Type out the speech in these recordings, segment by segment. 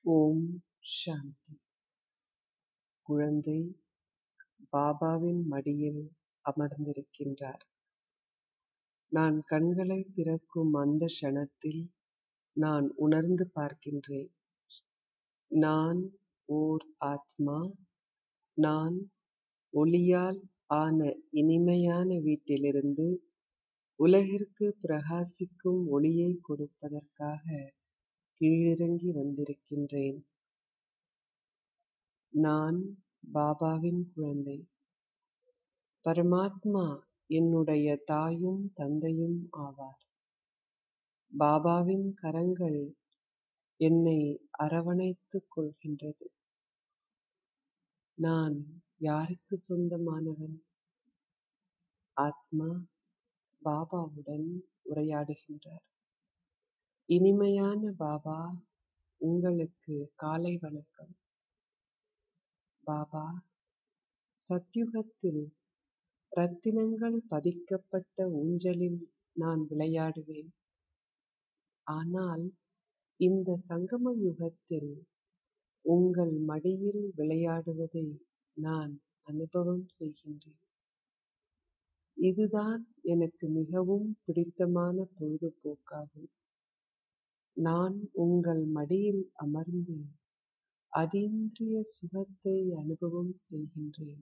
ஓம் சாந்தி குழந்தை பாபாவின் மடியில் அமர்ந்திருக்கின்றார் நான் கண்களை திறக்கும் அந்த க்ஷணத்தில் நான் உணர்ந்து பார்க்கின்றேன் நான் ஓர் ஆத்மா நான் ஒளியால் ஆன இனிமையான வீட்டிலிருந்து உலகிற்கு பிரகாசிக்கும் ஒளியை கொடுப்பதற்காக கீழிறங்கி வந்திருக்கின்றேன் நான் பாபாவின் குழந்தை பரமாத்மா என்னுடைய தாயும் தந்தையும் ஆவார் பாபாவின் கரங்கள் என்னை அரவணைத்துக் கொள்கின்றது நான் யாருக்கு சொந்தமானவன் ஆத்மா பாபாவுடன் உரையாடுகின்றார் இனிமையான பாபா உங்களுக்கு காலை வணக்கம் பாபா சத்யுகத்தில் ரத்தினங்கள் பதிக்கப்பட்ட ஊஞ்சலில் நான் விளையாடுவேன் ஆனால் இந்த சங்கம யுகத்தில் உங்கள் மடியில் விளையாடுவதை நான் அனுபவம் செய்கின்றேன் இதுதான் எனக்கு மிகவும் பிடித்தமான பொழுதுபோக்காகும் நான் உங்கள் மடியில் அமர்ந்து அதீந்திரிய சுகத்தை அனுபவம் செய்கின்றேன்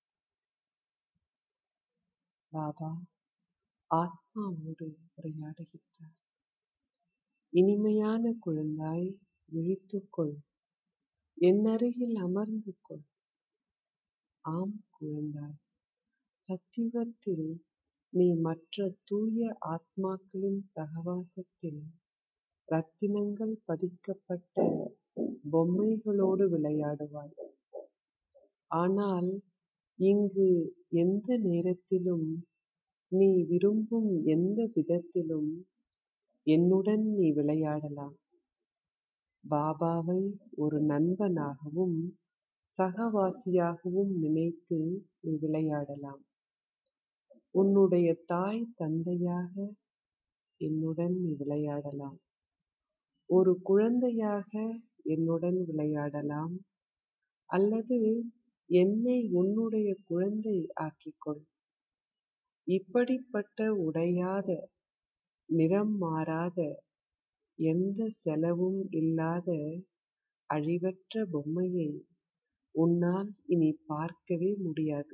பாபா ஆத்மாவோடு உரையாடுகின்றார் இனிமையான குழந்தாய் விழித்துக்கொள் என் அருகில் அமர்ந்து கொள் ஆம் குழந்தாய் சத்தியுகத்தில் நீ மற்ற தூய ஆத்மாக்களின் சகவாசத்தில் ரத்தினங்கள் பதிக்கப்பட்ட பொம்மைகளோடு விளையாடுவாய் ஆனால் இங்கு எந்த நேரத்திலும் நீ விரும்பும் எந்த விதத்திலும் என்னுடன் நீ விளையாடலாம் பாபாவை ஒரு நண்பனாகவும் சகவாசியாகவும் நினைத்து நீ விளையாடலாம் உன்னுடைய தாய் தந்தையாக என்னுடன் நீ விளையாடலாம் ஒரு குழந்தையாக என்னுடன் விளையாடலாம் அல்லது என்னை உன்னுடைய குழந்தை ஆக்கிக்கொள் இப்படிப்பட்ட உடையாத நிறம் மாறாத எந்த செலவும் இல்லாத அழிவற்ற பொம்மையை உன்னால் இனி பார்க்கவே முடியாது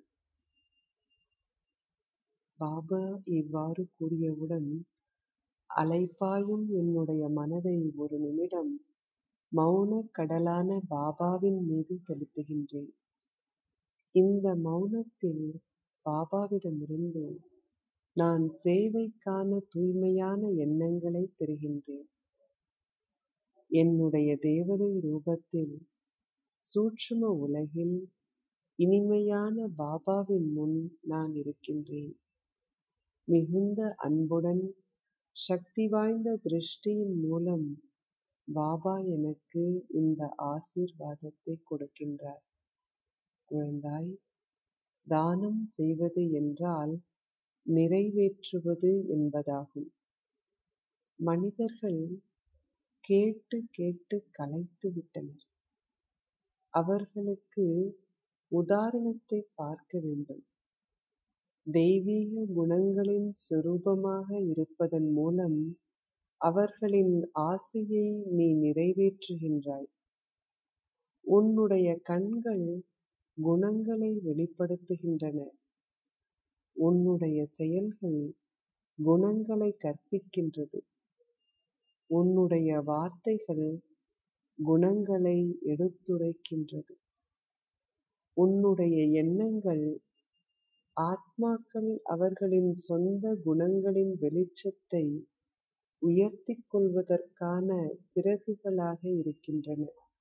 பாபா இவ்வாறு கூறியவுடன் அலைப்பாயும் என்னுடைய மனதை ஒரு நிமிடம் மௌன கடலான பாபாவின் மீது செலுத்துகின்றேன் இந்த மௌனத்தில் பாபாவிடமிருந்து நான் சேவைக்கான தூய்மையான எண்ணங்களை பெறுகின்றேன் என்னுடைய தேவதை ரூபத்தில் சூட்சும உலகில் இனிமையான பாபாவின் முன் நான் இருக்கின்றேன் மிகுந்த அன்புடன் சக்தி வாய்ந்த திருஷ்டியின் மூலம் பாபா எனக்கு இந்த ஆசீர்வாதத்தை கொடுக்கின்றார் குழந்தாய் தானம் செய்வது என்றால் நிறைவேற்றுவது என்பதாகும் மனிதர்கள் கேட்டு கேட்டு கலைத்து விட்டனர் அவர்களுக்கு உதாரணத்தை பார்க்க வேண்டும் தெய்வீக குணங்களின் சுரூபமாக இருப்பதன் மூலம் அவர்களின் ஆசையை நீ நிறைவேற்றுகின்றாய் உன்னுடைய கண்கள் குணங்களை வெளிப்படுத்துகின்றன உன்னுடைய செயல்கள் குணங்களை கற்பிக்கின்றது உன்னுடைய வார்த்தைகள் குணங்களை எடுத்துரைக்கின்றது உன்னுடைய எண்ணங்கள் ஆத்மாக்கள் அவர்களின் சொந்த குணங்களின் வெளிச்சத்தை உயர்த்திக் கொள்வதற்கான சிறகுகளாக இருக்கின்றன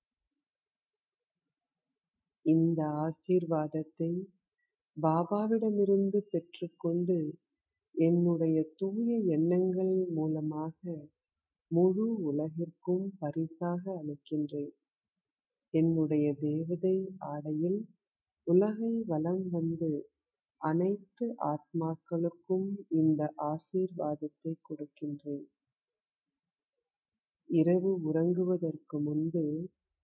இந்த ஆசீர்வாதத்தை பாபாவிடமிருந்து பெற்றுக்கொண்டு என்னுடைய தூய எண்ணங்கள் மூலமாக முழு உலகிற்கும் பரிசாக அளிக்கின்றேன் என்னுடைய தேவதை ஆடையில் உலகை வலம் வந்து அனைத்து ஆத்மாக்களுக்கும் இந்த ஆசீர்வாதத்தை கொடுக்கின்றேன் இரவு உறங்குவதற்கு முன்பு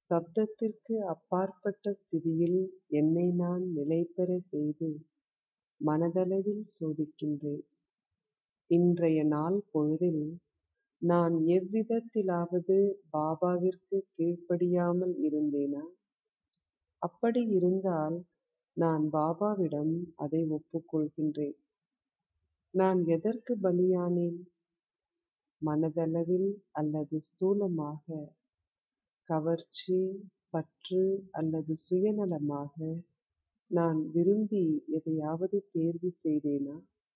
சப்தத்திற்கு அப்பாற்பட்ட ஸ்திதியில் என்னை நான் நிலைபெற செய்து மனதளவில் சோதிக்கின்றேன் இன்றைய நாள் பொழுதில் நான் எவ்விதத்திலாவது பாபாவிற்கு கீழ்ப்படியாமல் இருந்தேனா அப்படி இருந்தால் நான் பாபாவிடம் அதை ஒப்புக்கொள்கின்றேன் நான் எதற்கு பலியானேன் மனதளவில் அல்லது ஸ்தூலமாக கவர்ச்சி பற்று அல்லது சுயநலமாக நான் விரும்பி எதையாவது தேர்வு செய்தேனா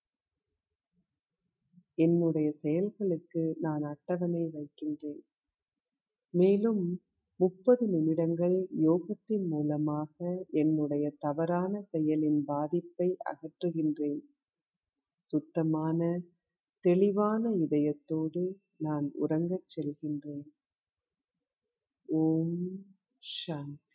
என்னுடைய செயல்களுக்கு நான் அட்டவணை வைக்கின்றேன் மேலும் முப்பது நிமிடங்கள் யோகத்தின் மூலமாக என்னுடைய தவறான செயலின் பாதிப்பை அகற்றுகின்றேன் சுத்தமான தெளிவான இதயத்தோடு நான் உறங்கச் செல்கின்றேன் ஓம் சாந்தி